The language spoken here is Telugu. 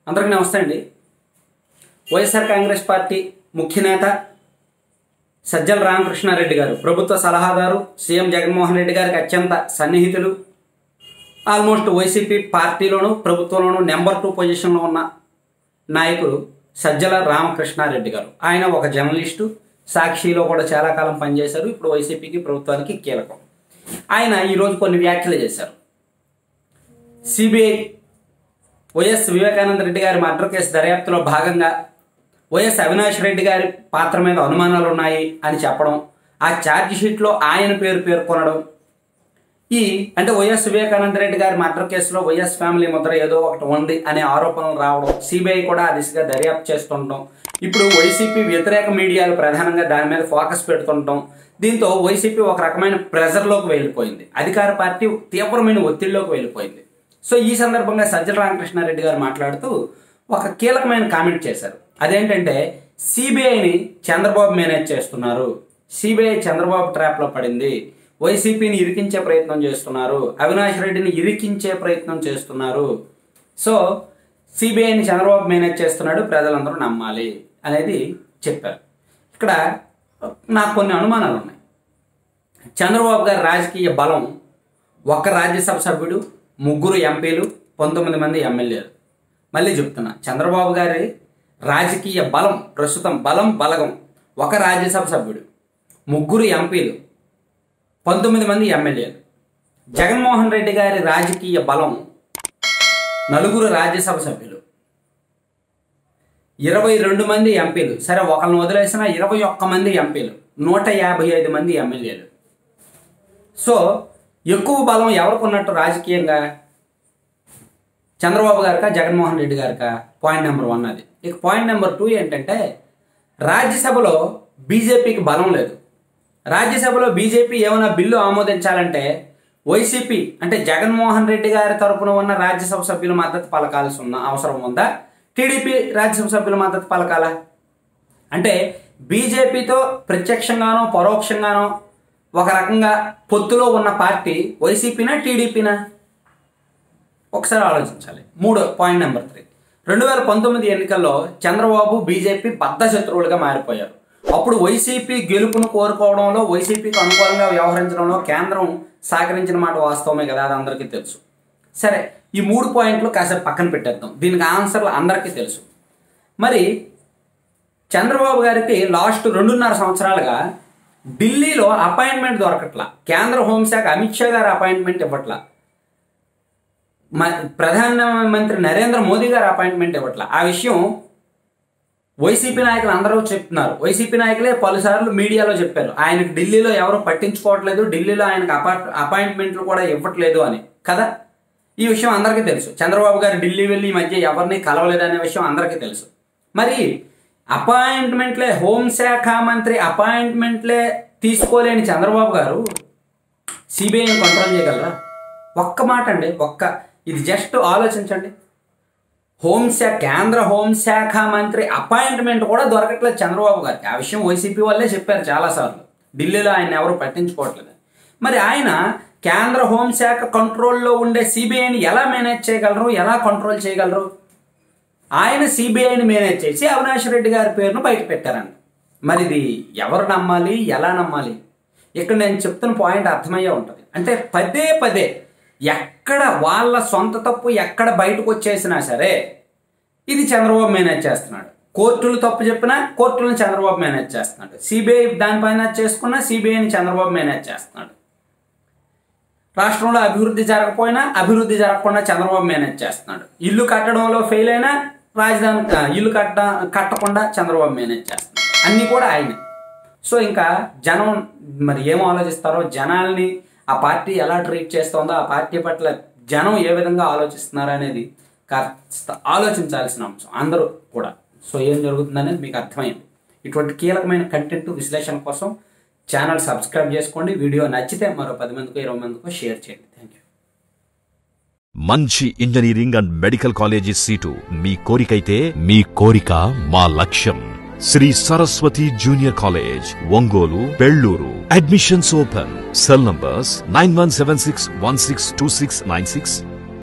అందరికీ నమస్తే అండి వైఎస్ఆర్ కాంగ్రెస్ పార్టీ ముఖ్య నేత సజ్జల రామకృష్ణారెడ్డి గారు ప్రభుత్వ సలహాదారు సీఎం జగన్మోహన్ రెడ్డి గారికి అత్యంత సన్నిహితులు ఆల్మోస్ట్ వైసీపీ పార్టీలోను ప్రభుత్వంలోను నెంబర్ టూ పొజిషన్లో ఉన్న నాయకుడు సజ్జల రామకృష్ణారెడ్డి గారు ఆయన ఒక జర్నలిస్టు సాక్షిలో కూడా చాలా కాలం పనిచేశారు ఇప్పుడు వైసీపీకి ప్రభుత్వానికి కీలకం ఆయన ఈరోజు కొన్ని వ్యాఖ్యలు చేశారు సిబిఐ వైఎస్ వివేకానంద రెడ్డి గారి మర్డర్ కేసు దర్యాప్తులో భాగంగా వైఎస్ అవినాష్ రెడ్డి గారి పాత్ర మీద అనుమానాలు ఉన్నాయి అని చెప్పడం ఆ ఛార్జ్ షీట్లో ఆయన పేరు పేర్కొనడం ఈ అంటే వైఎస్ వివేకానంద రెడ్డి గారి మర్డర్ కేసులో వైఎస్ ఫ్యామిలీ ముద్ర ఏదో ఒకటి ఉంది అనే ఆరోపణలు రావడం సిబిఐ కూడా ఆ దిశగా దర్యాప్తు చేస్తుండడం ఇప్పుడు వైసీపీ వ్యతిరేక మీడియాలు ప్రధానంగా దాని మీద ఫోకస్ పెడుతుండటం దీంతో వైసీపీ ఒక రకమైన ప్రెజర్లోకి వెళ్ళిపోయింది అధికార పార్టీ తీవ్రమైన ఒత్తిడిలోకి వెళ్ళిపోయింది సో ఈ సందర్భంగా సజ్జల రామకృష్ణారెడ్డి గారు మాట్లాడుతూ ఒక కీలకమైన కామెంట్ చేశారు అదేంటంటే సిబిఐని చంద్రబాబు మేనేజ్ చేస్తున్నారు సిబిఐ చంద్రబాబు ట్రాప్లో పడింది వైసీపీని ఇరికించే ప్రయత్నం చేస్తున్నారు అవినాష్ రెడ్డిని ఇరికించే ప్రయత్నం చేస్తున్నారు సో సిబిఐని చంద్రబాబు మేనేజ్ చేస్తున్నాడు ప్రజలందరూ నమ్మాలి అనేది చెప్పారు ఇక్కడ నాకు కొన్ని అనుమానాలు ఉన్నాయి చంద్రబాబు గారి రాజకీయ బలం ఒక్క రాజ్యసభ సభ్యుడు ముగ్గురు ఎంపీలు పంతొమ్మిది మంది ఎమ్మెల్యేలు మళ్ళీ చెప్తున్నా చంద్రబాబు గారి రాజకీయ బలం ప్రస్తుతం బలం బలగం ఒక రాజ్యసభ సభ్యుడు ముగ్గురు ఎంపీలు పంతొమ్మిది మంది ఎమ్మెల్యేలు జగన్మోహన్ రెడ్డి గారి రాజకీయ బలం నలుగురు రాజ్యసభ సభ్యులు ఇరవై రెండు మంది ఎంపీలు సరే ఒకరిని వదిలేసిన ఇరవై ఒక్క మంది ఎంపీలు నూట యాభై ఐదు మంది ఎమ్మెల్యేలు సో ఎక్కువ బలం ఎవరికి ఉన్నట్టు రాజకీయంగా చంద్రబాబు గారికా జగన్మోహన్ రెడ్డి గారికా పాయింట్ నెంబర్ వన్ అది ఇక పాయింట్ నెంబర్ టూ ఏంటంటే రాజ్యసభలో బీజేపీకి బలం లేదు రాజ్యసభలో బీజేపీ ఏమైనా బిల్లు ఆమోదించాలంటే వైసీపీ అంటే జగన్మోహన్ రెడ్డి గారి తరపున ఉన్న రాజ్యసభ సభ్యుల మద్దతు పలకాల్సి ఉన్న అవసరం ఉందా టీడీపీ రాజ్యసభ సభ్యుల మద్దతు పలకాలా అంటే బీజేపీతో ప్రత్యక్షంగానో పరోక్షంగానో ఒక రకంగా పొత్తులో ఉన్న పార్టీ వైసీపీనా టీడీపీనా ఒకసారి ఆలోచించాలి మూడో పాయింట్ నెంబర్ త్రీ రెండు వేల పంతొమ్మిది ఎన్నికల్లో చంద్రబాబు బీజేపీ బద్ధ శత్రువులుగా మారిపోయారు అప్పుడు వైసీపీ గెలుపును కోరుకోవడంలో వైసీపీకి అనుకూలంగా వ్యవహరించడంలో కేంద్రం సహకరించిన మాట వాస్తవమే కదా అది అందరికీ తెలుసు సరే ఈ మూడు పాయింట్లు కాసేపు పక్కన పెట్టేద్దాం దీనికి ఆన్సర్లు అందరికీ తెలుసు మరి చంద్రబాబు గారికి లాస్ట్ రెండున్నర సంవత్సరాలుగా ఢిల్లీలో అపాయింట్మెంట్ దొరకట్లా కేంద్ర హోంశాఖ అమిత్ షా గారు అపాయింట్మెంట్ ఇవ్వట్లా ప్రధానమంత్రి నరేంద్ర మోదీ గారు అపాయింట్మెంట్ ఇవ్వట్ల ఆ విషయం వైసీపీ నాయకులు అందరూ చెప్తున్నారు వైసీపీ నాయకులే పలుసార్లు మీడియాలో చెప్పారు ఆయనకు ఢిల్లీలో ఎవరు పట్టించుకోవట్లేదు ఢిల్లీలో ఆయనకు అపార్ట్ అపాయింట్మెంట్లు కూడా ఇవ్వట్లేదు అని కదా ఈ విషయం అందరికీ తెలుసు చంద్రబాబు గారు ఢిల్లీ వెళ్ళి ఈ మధ్య ఎవరిని కలవలేదు అనే విషయం అందరికీ తెలుసు మరి అపాయింట్మెంట్లే హోంశాఖ మంత్రి అపాయింట్మెంట్లే తీసుకోలేని చంద్రబాబు గారు సిబిఐని కంట్రోల్ చేయగలరా ఒక్క మాట అండి ఒక్క ఇది జస్ట్ ఆలోచించండి హోంశాఖ కేంద్ర హోంశాఖ మంత్రి అపాయింట్మెంట్ కూడా దొరకట్లేదు చంద్రబాబు గారికి ఆ విషయం వైసీపీ వాళ్ళే చెప్పారు చాలాసార్లు ఢిల్లీలో ఆయన ఎవరు పట్టించుకోవట్లేదు మరి ఆయన కేంద్ర హోంశాఖ కంట్రోల్లో ఉండే సిబిఐని ఎలా మేనేజ్ చేయగలరు ఎలా కంట్రోల్ చేయగలరు ఆయన సిబిఐని మేనేజ్ చేసి అవినాష్ రెడ్డి గారి పేరును బయట పెట్టారంట మరి ఇది ఎవరు నమ్మాలి ఎలా నమ్మాలి ఇక్కడ నేను చెప్తున్న పాయింట్ అర్థమయ్యే ఉంటుంది అంటే పదే పదే ఎక్కడ వాళ్ళ సొంత తప్పు ఎక్కడ బయటకు వచ్చేసినా సరే ఇది చంద్రబాబు మేనేజ్ చేస్తున్నాడు కోర్టులు తప్పు చెప్పినా కోర్టులను చంద్రబాబు మేనేజ్ చేస్తున్నాడు సిబిఐ దానిపైన చేసుకున్నా సిబిఐని చంద్రబాబు మేనేజ్ చేస్తున్నాడు రాష్ట్రంలో అభివృద్ధి జరగకపోయినా అభివృద్ధి జరగకుండా చంద్రబాబు మేనేజ్ చేస్తున్నాడు ఇల్లు కట్టడంలో ఫెయిల్ అయినా రాజధాని ఇల్లు కట్ట కట్టకుండా చంద్రబాబు మేనేజ్ చేస్తున్నాడు అన్నీ కూడా ఆయనే సో ఇంకా జనం మరి ఏం ఆలోచిస్తారో జనాల్ని ఆ పార్టీ ఎలా ట్రీట్ చేస్తుందో ఆ పార్టీ పట్ల జనం ఏ విధంగా ఆలోచిస్తున్నారు అనేది కాస్త ఆలోచించాల్సిన అంశం అందరూ కూడా సో ఏం జరుగుతుందనేది మీకు అర్థమైంది ఇటువంటి కీలకమైన కంటెంట్ విశ్లేషణ కోసం ఛానల్ సబ్స్క్రైబ్ చేసుకోండి వీడియో నచ్చితే మరో పది మందికో ఇరవై మందికో షేర్ చేయండి థ్యాంక్ యూ మంచి engineering and medical college seat మీ కోరికైతే మీ కోరిక మా లక్ష్యం Sri Saraswati junior college Ongole Belluru admissions open cell numbers nine one seven six one six two six nine six